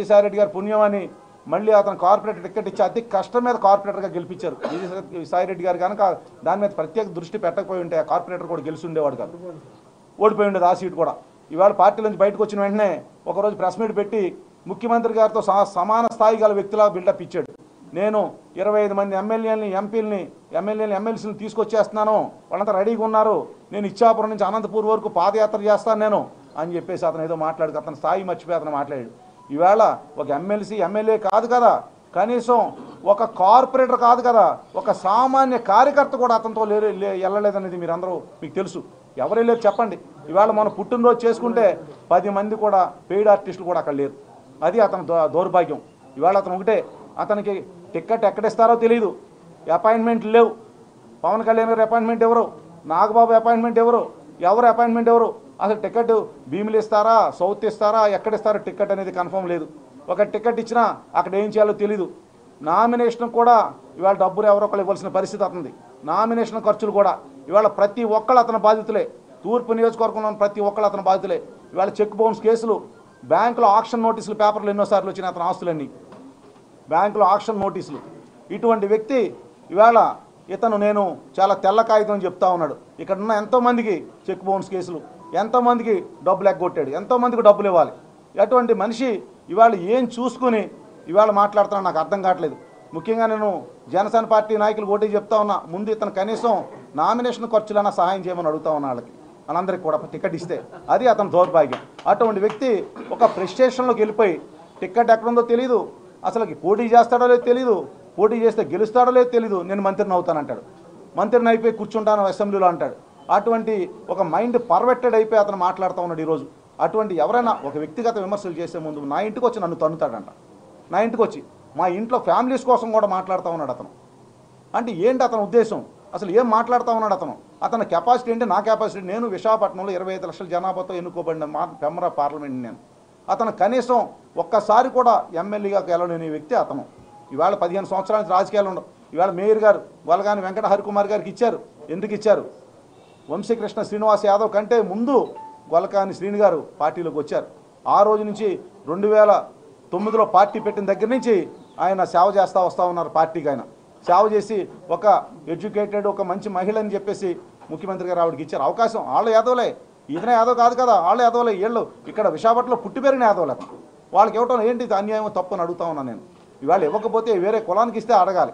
విజయసాయిరెడ్డి గారు పుణ్యం అని మళ్ళీ అతను కార్పొరేటర్ టికెట్ ఇచ్చి అతి కష్టం మీద కార్పొరేటర్గా గెలిపించారు విజయసాయిరెడ్డి గారు కనుక దాని మీద ప్రత్యేక దృష్టి పెట్టకపోయి ఉంటే ఆ కార్పొరేటర్ కూడా గెలిచి ఉండేవాడు కాదు ఓడిపోయి ఉండేది ఆ సీట్ కూడా ఇవాళ పార్టీ నుంచి బయటకు వచ్చిన వెంటనే ఒకరోజు ప్రెస్ మీట్ పెట్టి ముఖ్యమంత్రి గారితో సహా సమాన స్థాయి గల వ్యక్తిలా బిల్డప్ ఇచ్చాడు నేను ఇరవై ఐదు మంది ఎమ్మెల్యేలని ఎంపీలని ఎమ్మెల్యేని ఎమ్మెల్సీని తీసుకొచ్చేస్తున్నాను వాళ్ళంతా రెడీగా ఉన్నారు నేను ఇచ్చాపురం నుంచి అనంతపూర్ వరకు పాదయాత్ర చేస్తాను నేను అని చెప్పేసి అతను ఏదో మాట్లాడు అతను స్థాయి మర్చిపోయి అతను మాట్లాడాడు ఈవేళ ఒక ఎమ్మెల్సీ ఎమ్మెల్యే కాదు కదా కనీసం ఒక కార్పొరేటర్ కాదు కదా ఒక సామాన్య కార్యకర్త కూడా అతనితో లేరు లే- వెళ్ళలేదనేది మీరు అందరూ మీకు తెలుసు ఎవరు వెళ్ళారు చెప్పండి ఇవాళ మనం పుట్టినరోజు చేసుకుంటే పది మంది కూడా పెయిడ్ ఆర్టిస్టులు కూడా అక్కడ లేరు అది అతని దౌ- దౌర్భాగ్యం ఇవాళ అతను ఒకటే అతనికి టికెట్ ఎక్కడిస్తారో తెలియదు అపాయింట్మెంట్ లేవు పవన్ కళ్యాణ్ గారు అపాయింట్మెంట్ ఎవరు నాగబాబు అపాయింట్మెంట్ ఎవరు ఎవరు అపాయింట్మెంట్ ఎవరు అసలు టికెట్ భీములు ఇస్తారా సౌత్ ఇస్తారా ఎక్కడ ఇస్తారో టికెట్ అనేది కన్ఫర్మ్ లేదు ఒక టికెట్ ఇచ్చినా అక్కడ ఏం చేయాలో తెలీదు నామినేషన్ కూడా ఇవాళ డబ్బులు ఎవరో ఒకళ్ళు ఇవ్వాల్సిన పరిస్థితి అవుతుంది నామినేషన్ ఖర్చులు కూడా ఇవాళ ప్రతి ఒక్కళ్ళు అతని బాధితులే తూర్పు నియోజకవర్గంలో ఉన్న ప్రతి ఒక్కళ్ళు అతని బాధితులే ఇవాళ చెక్ బౌన్స్ కేసులు బ్యాంకులో ఆక్షన్ నోటీసులు పేపర్లు ఎన్నోసార్లు వచ్చిన అతని ఆస్తులన్నీ బ్యాంకులో ఆక్షన్ నోటీసులు ఇటువంటి వ్యక్తి ఇవాళ ఇతను నేను చాలా తెల్ల కాగితం అని చెప్తా ఉన్నాడు ఇక్కడ ఉన్న ఎంతోమందికి చెక్ బౌన్స్ కేసులు ఎంతోమందికి డబ్బులు ఎగ్గొట్టాడు ఎంతోమందికి డబ్బులు ఇవ్వాలి అటువంటి మనిషి ఇవాళ ఏం చూసుకుని ఇవాళ మాట్లాడుతున్నా నాకు అర్థం కావట్లేదు ముఖ్యంగా నేను జనసేన పార్టీ నాయకులు ఓటీ చెప్తా ఉన్నా ముందు ఇతను కనీసం నామినేషన్ ఖర్చులైనా సహాయం చేయమని అడుగుతా ఉన్నా వాళ్ళకి వాళ్ళందరికీ కూడా టికెట్ ఇస్తే అది అతని దౌర్భాగ్యం అటువంటి వ్యక్తి ఒక ప్రెస్టేషన్లోకి వెళ్ళిపోయి టికెట్ ఎక్కడుందో తెలియదు అసలు పోటీ చేస్తాడో లేదో తెలియదు పోటీ చేస్తే గెలుస్తాడో లేదో తెలియదు నేను మంత్రిని అవుతానంటాడు మంత్రిని అయిపోయి కూర్చుంటాను అసెంబ్లీలో అంటాడు అటువంటి ఒక మైండ్ పర్వెట్టెడ్ అయిపోయి అతను మాట్లాడుతూ ఉన్నాడు ఈరోజు అటువంటి ఎవరైనా ఒక వ్యక్తిగత విమర్శలు చేసే ముందు నా ఇంటికి వచ్చి నన్ను తన్నుతాడంట నా ఇంటికి వచ్చి మా ఇంట్లో ఫ్యామిలీస్ కోసం కూడా మాట్లాడుతూ ఉన్నాడు అతను అంటే ఏంటి అతని ఉద్దేశం అసలు ఏం మాట్లాడుతూ ఉన్నాడు అతను అతని కెపాసిటీ ఏంటి నా కెపాసిటీ నేను విశాఖపట్నంలో ఇరవై ఐదు లక్షల జనాభాతో ఎన్నుకోబడిన మా పెమ్మర పార్లమెంట్ నేను అతను కనీసం ఒక్కసారి కూడా ఎమ్మెల్యేగా గెలవలేని వ్యక్తి అతను ఇవాళ పదిహేను సంవత్సరాల నుంచి రాజకీయాలు ఉండవు ఇవాళ మేయర్ గారు వలగాని వెంకట హరికుమార్ గారికి ఇచ్చారు ఎందుకు ఇచ్చారు వంశీకృష్ణ శ్రీనివాస్ యాదవ్ కంటే ముందు గొలకాని శ్రీని గారు పార్టీలోకి వచ్చారు ఆ రోజు నుంచి రెండు వేల తొమ్మిదిలో పార్టీ పెట్టిన దగ్గర నుంచి ఆయన సేవ చేస్తూ వస్తూ ఉన్నారు పార్టీకి ఆయన సేవ చేసి ఒక ఎడ్యుకేటెడ్ ఒక మంచి మహిళ అని చెప్పేసి ముఖ్యమంత్రి గారు ఆవిడకి ఇచ్చారు అవకాశం వాళ్ళ యాదవులే ఈతనే యాదవ్ కాదు కదా వాళ్ళ యాదవులే వీళ్ళు ఇక్కడ విశాఖపట్నంలో పుట్టి పెరిగిన యాదవులు అతను వాళ్ళకి ఇవ్వటం ఏంటి ఇది అన్యాయం తప్పు అని అడుగుతా ఉన్నాను నేను ఇవాళ ఇవ్వకపోతే వేరే కులానికి ఇస్తే అడగాలి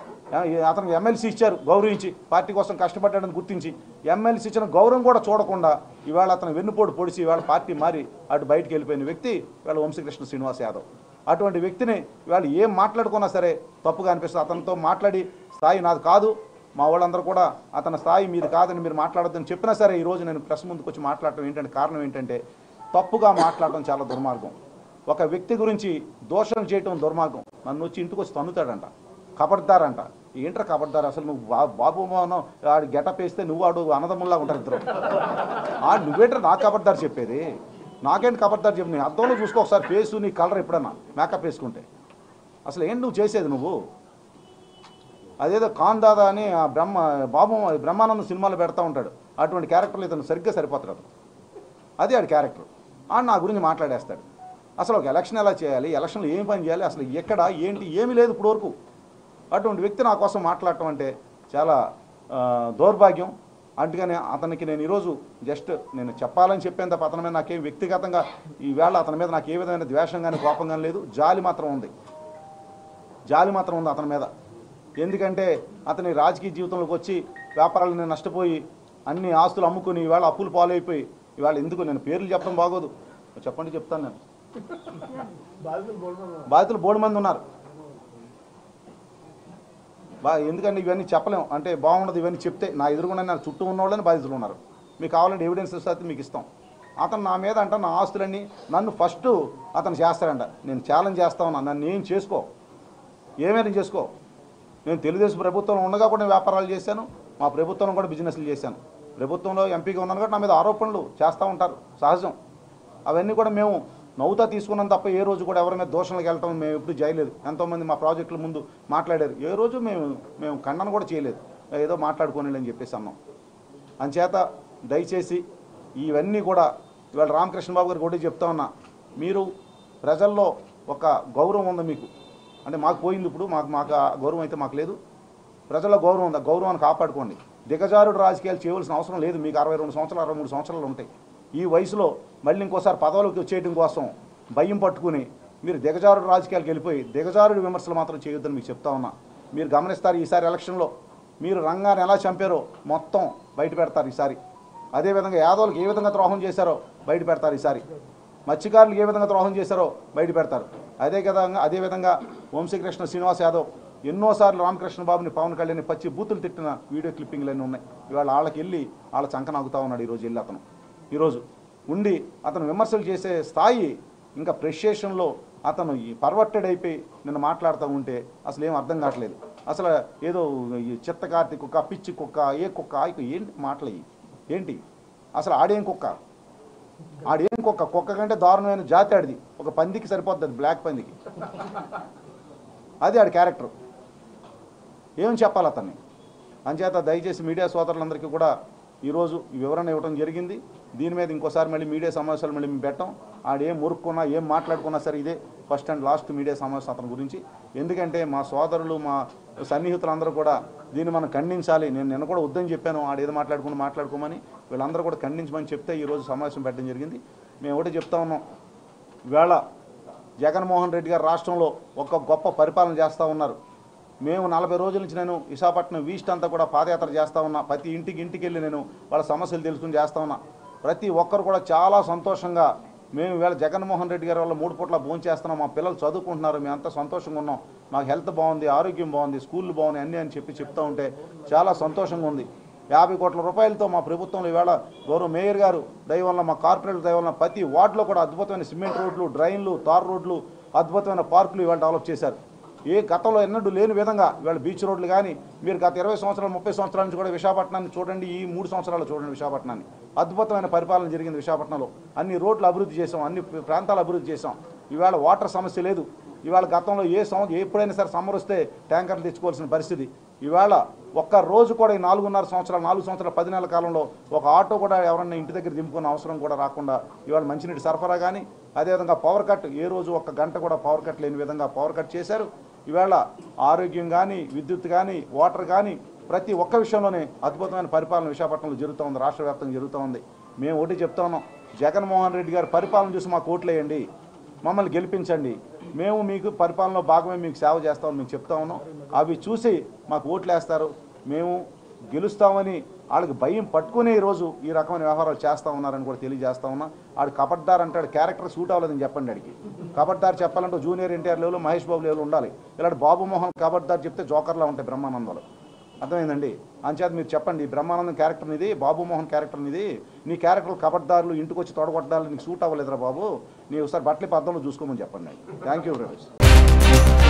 అతనికి ఎమ్మెల్సీ ఇచ్చారు గౌరవించి పార్టీ కోసం కష్టపడ్డాడని గుర్తించి ఎమ్మెల్సీ ఇచ్చిన గౌరవం కూడా చూడకుండా ఇవాళ అతను వెన్నుపోటు పొడిచి ఇవాళ పార్టీ మారి అటు బయటికి వెళ్ళిపోయిన వ్యక్తి ఇవాళ వంశీకృష్ణ శ్రీనివాస్ యాదవ్ అటువంటి వ్యక్తిని ఇవాళ ఏం మాట్లాడుకున్నా సరే తప్పుగా అనిపిస్తుంది అతనితో మాట్లాడి స్థాయి నాది కాదు మా వాళ్ళందరూ కూడా అతని స్థాయి మీది కాదని మీరు మాట్లాడొద్దని చెప్పినా సరే ఈరోజు నేను ప్రెస్ ముందుకు వచ్చి మాట్లాడటం ఏంటంటే కారణం ఏంటంటే తప్పుగా మాట్లాడటం చాలా దుర్మార్గం ఒక వ్యక్తి గురించి దోషం చేయటం దుర్మార్గం నన్ను వచ్చి ఇంటికి వచ్చి తన్నుతాడంట కబడ్దారంట ఏంట్రా కబడ్దారు అసలు నువ్వు బా బాబు మోహనం ఆడు గెటప్ వేస్తే నువ్వు ఆడు అన్నదమ్ముల్లా ఉంటారు ఇద్దరు ఆ నువ్వేంట్రా నాకు కబడ్దారు చెప్పేది నాకేంటి కబడ్దారు చెప్పి నీ అద్దంలో చూసుకో ఒకసారి ఫేసు నీ కలర్ ఎప్పుడన్నా మేకప్ వేసుకుంటే అసలు ఏంటి నువ్వు చేసేది నువ్వు అదేదో ఖాన్ దాదా అని ఆ బ్రహ్మ బాబు బ్రహ్మానందం సినిమాలో పెడతా ఉంటాడు అటువంటి క్యారెక్టర్లు ఇతను సరిగ్గా సరిపోతాడు అతను అది ఆడి క్యారెక్టర్ ఆడు నా గురించి మాట్లాడేస్తాడు అసలు ఒక ఎలక్షన్ ఎలా చేయాలి ఎలక్షన్లో ఏం పని చేయాలి అసలు ఎక్కడ ఏంటి ఏమీ లేదు ఇప్పుడు వరకు అటువంటి వ్యక్తి నా కోసం మాట్లాడటం అంటే చాలా ఆ, దౌర్భాగ్యం అందుకని అతనికి నేను ఈరోజు జస్ట్ నేను చెప్పాలని చెప్పేంత తప్ప అతని మీద నాకేం వ్యక్తిగతంగా ఈవేళ అతని మీద నాకు ఏ విధమైన ద్వేషం కానీ కోపం కానీ లేదు జాలి మాత్రం ఉంది జాలి మాత్రం ఉంది అతని మీద ఎందుకంటే అతని రాజకీయ జీవితంలోకి వచ్చి వ్యాపారాలను నష్టపోయి అన్ని ఆస్తులు అమ్ముకుని ఇవాళ అప్పులు పాలైపోయి ఇవాళ ఎందుకు నేను పేర్లు చెప్పడం బాగోదు చెప్పండి చెప్తాను నేను బాధితులు బోడు మంది ఉన్నారు బా ఎందుకంటే ఇవన్నీ చెప్పలేం అంటే బాగుండదు ఇవన్నీ చెప్తే నా ఎదురుగుండా నా చుట్టూ ఉన్న వాళ్ళని బాధితులు ఉన్నారు మీకు కావాలంటే ఎవిడెన్స్ అయితే మీకు ఇస్తాం అతను నా మీద అంట నా ఆస్తులన్నీ నన్ను ఫస్ట్ అతను చేస్తాడంట నేను ఛాలెంజ్ చేస్తా ఉన్నా నన్ను ఏం చేసుకో ఏమైనా చేసుకో నేను తెలుగుదేశం ప్రభుత్వంలో ఉండగా కూడా నేను వ్యాపారాలు చేశాను మా ప్రభుత్వంలో కూడా బిజినెస్లు చేశాను ప్రభుత్వంలో ఎంపీగా ఉన్నాను కాబట్టి నా మీద ఆరోపణలు చేస్తూ ఉంటారు సహజం అవన్నీ కూడా మేము నవ్వుతా తీసుకున్నాం తప్ప ఏ రోజు కూడా ఎవరి మీద దోషణలకు వెళ్ళటం మేము ఎప్పుడు చేయలేదు ఎంతోమంది మా ప్రాజెక్టుల ముందు మాట్లాడారు ఏ రోజు మేము మేము ఖండన కూడా చేయలేదు ఏదో మాట్లాడుకోని అని చెప్పేసి అన్నాం అంచేత దయచేసి ఇవన్నీ కూడా ఇవాళ రామకృష్ణ బాబు గారికి ఒకటి చెప్తా ఉన్నా మీరు ప్రజల్లో ఒక గౌరవం ఉంది మీకు అంటే మాకు పోయింది ఇప్పుడు మాకు మాకు ఆ గౌరవం అయితే మాకు లేదు ప్రజల గౌరవం ఉంది ఆ గౌరవాన్ని కాపాడుకోండి దిగజారుడు రాజకీయాలు చేయవలసిన అవసరం లేదు మీకు అరవై రెండు సంవత్సరాలు అరవై మూడు సంవత్సరాలు ఉంటాయి ఈ వయసులో మళ్ళీ ఇంకోసారి పదవులకు వచ్చేయడం కోసం భయం పట్టుకుని మీరు దిగజారుడు రాజకీయాలకు వెళ్ళిపోయి దిగజారుడు విమర్శలు మాత్రం చేయొద్దని మీకు చెప్తా ఉన్నా మీరు గమనిస్తారు ఈసారి ఎలక్షన్లో మీరు రంగాన్ని ఎలా చంపారో మొత్తం బయట పెడతారు ఈసారి అదేవిధంగా యాదవులకు ఏ విధంగా ద్రోహం చేశారో బయట పెడతారు ఈసారి మత్స్యకారులు ఏ విధంగా ద్రోహం చేశారో బయట పెడతారు అదే విధంగా అదేవిధంగా వంశీకృష్ణ శ్రీనివాస్ యాదవ్ ఎన్నోసార్లు రామకృష్ణ బాబుని పవన్ కళ్యాణ్ పచ్చి బూతులు తిట్టిన వీడియో క్లిప్పింగ్లు అన్నీ ఉన్నాయి ఇవాళ వాళ్ళకి వెళ్ళి వాళ్ళ చంక నాగుతా ఉన్నాడు ఈరోజు వెళ్ళి అతను ఈరోజు ఉండి అతను విమర్శలు చేసే స్థాయి ఇంకా ప్రెషేషన్లో అతను ఈ పర్వర్టెడ్ అయిపోయి నిన్న మాట్లాడుతూ ఉంటే అసలు ఏం అర్థం కావట్లేదు అసలు ఏదో ఈ చిత్త కార్తీ కుక్క పిచ్చి కుక్క ఏ కుక్క ఆ కుక్క ఏంటి మాటలు ఇవి? ఏంటి అసలు ఆడేం కుక్క ఆడేం కుక్క కుక్క కంటే దారుణమైన జాతి ఆడిది ఒక పందికి సరిపోద్ది అది బ్లాక్ పందికి అది ఆడి క్యారెక్టర్ ఏం చెప్పాలి అతన్ని అంచేత దయచేసి మీడియా సోదరులందరికీ కూడా ఈరోజు ఈ వివరణ ఇవ్వడం జరిగింది దీని మీద ఇంకోసారి మళ్ళీ మీడియా సమావేశాలు మళ్ళీ మేము పెట్టాం ఆడ ఏం మురుక్కున్నా ఏం మాట్లాడుకున్నా సరే ఇదే ఫస్ట్ అండ్ లాస్ట్ మీడియా సమావేశం అతని గురించి ఎందుకంటే మా సోదరులు మా సన్నిహితులందరూ కూడా దీన్ని మనం ఖండించాలి నేను నిన్న కూడా వద్దని చెప్పాను ఆడ ఏదో మాట్లాడుకుని మాట్లాడుకోమని వీళ్ళందరూ కూడా ఖండించమని చెప్తే ఈరోజు సమావేశం పెట్టడం జరిగింది మేము ఒకటి చెప్తా ఉన్నాం ఇవాళ జగన్మోహన్ రెడ్డి గారు రాష్ట్రంలో ఒక గొప్ప పరిపాలన చేస్తూ ఉన్నారు మేము నలభై రోజుల నుంచి నేను విశాఖపట్నం వీస్ట్ అంతా కూడా పాదయాత్ర చేస్తూ ఉన్నా ప్రతి ఇంటికి ఇంటికి వెళ్ళి నేను వాళ్ళ సమస్యలు తెలుసుకుని చేస్తూ ఉన్నా ప్రతి ఒక్కరు కూడా చాలా సంతోషంగా మేము ఇవాళ జగన్మోహన్ రెడ్డి గారి వల్ల మూడు పూట్ల భోజనం చేస్తున్నాం మా పిల్లలు చదువుకుంటున్నారు మేము అంతా సంతోషంగా ఉన్నాం మాకు హెల్త్ బాగుంది ఆరోగ్యం బాగుంది స్కూళ్ళు బాగున్నాయి అన్నీ అని చెప్పి చెప్తూ ఉంటే చాలా సంతోషంగా ఉంది యాభై కోట్ల రూపాయలతో మా ప్రభుత్వంలో ఈవేళ గౌరవ మేయర్ గారు దయ వల్ల మా కార్పొరేటర్ దయ వల్ల ప్రతి వార్డులో కూడా అద్భుతమైన సిమెంట్ రోడ్లు డ్రైన్లు తార్ రోడ్లు అద్భుతమైన పార్కులు ఇవాళ డెవలప్ చేశారు ఏ గతంలో ఎన్నడూ లేని విధంగా ఇవాళ బీచ్ రోడ్లు కానీ మీరు గత ఇరవై సంవత్సరాలు ముప్పై సంవత్సరాల నుంచి కూడా విశాఖపట్నాన్ని చూడండి ఈ మూడు సంవత్సరాలు చూడండి విశాఖపట్నాన్ని అద్భుతమైన పరిపాలన జరిగింది విశాఖపట్నంలో అన్ని రోడ్లు అభివృద్ధి చేసాం అన్ని ప్రాంతాలు అభివృద్ధి చేసాం ఇవాళ వాటర్ సమస్య లేదు ఇవాళ గతంలో ఏ సంవత్సరం ఎప్పుడైనా సరే సమ్మర్ వస్తే ట్యాంకర్లు తెచ్చుకోవాల్సిన పరిస్థితి ఇవాళ ఒక్క రోజు కూడా ఈ నాలుగున్నర సంవత్సరాలు నాలుగు సంవత్సరాల పది నెలల కాలంలో ఒక ఆటో కూడా ఎవరన్నా ఇంటి దగ్గర దింపుకున్న అవసరం కూడా రాకుండా ఇవాళ మంచినీటి సరఫరా కానీ అదేవిధంగా పవర్ కట్ ఏ రోజు ఒక్క గంట కూడా పవర్ కట్ లేని విధంగా పవర్ కట్ చేశారు ఇవాళ ఆరోగ్యం కానీ విద్యుత్ కానీ వాటర్ కానీ ప్రతి ఒక్క విషయంలోనే అద్భుతమైన పరిపాలన విశాఖపట్నంలో జరుగుతూ ఉంది రాష్ట్ర వ్యాప్తంగా జరుగుతూ ఉంది మేము ఒకటి చెప్తా ఉన్నాం జగన్మోహన్ రెడ్డి గారి పరిపాలన చూసి మాకు ఓట్లేయండి మమ్మల్ని గెలిపించండి మేము మీకు పరిపాలనలో భాగమే మీకు సేవ చేస్తామని మేము చెప్తా ఉన్నాం అవి చూసి మాకు ఓట్లు వేస్తారు మేము గెలుస్తామని వాళ్ళకి భయం పట్టుకునే ఈరోజు ఈ రకమైన వ్యవహారాలు చేస్తూ ఉన్నారని కూడా తెలియజేస్తా ఉన్నా ఆడు కబడ్దార్ అంటాడు క్యారెక్టర్ సూట్ అవ్వలేదని చెప్పండి అడిగి కబడ్దార్ చెప్పాలంటే junior NTR level Mahesh Babu level ఉండాలి ఇలాంటి బాబు మోహన్ కబడ్దార్ చెప్తే జోకర్లా ఉంటాయి బ్రహ్మానందాలు అర్థమైందండి అంచేత మీరు చెప్పండి ఈ బ్రహ్మానందం క్యారెక్టర్ ఇది బాబు మోహన్ క్యారెక్టర్ ఇది నీ క్యారెక్టర్ కబడ్దారులు ఇంటికి వచ్చి తొడగొట్టాలి నీకు సూట్ అవ్వలేదురా బాబు నీ ఒకసారి బట్టలు పద్దంలో చూసుకోమని చెప్పండి థ్యాంక్ యూ వెరీ మచ్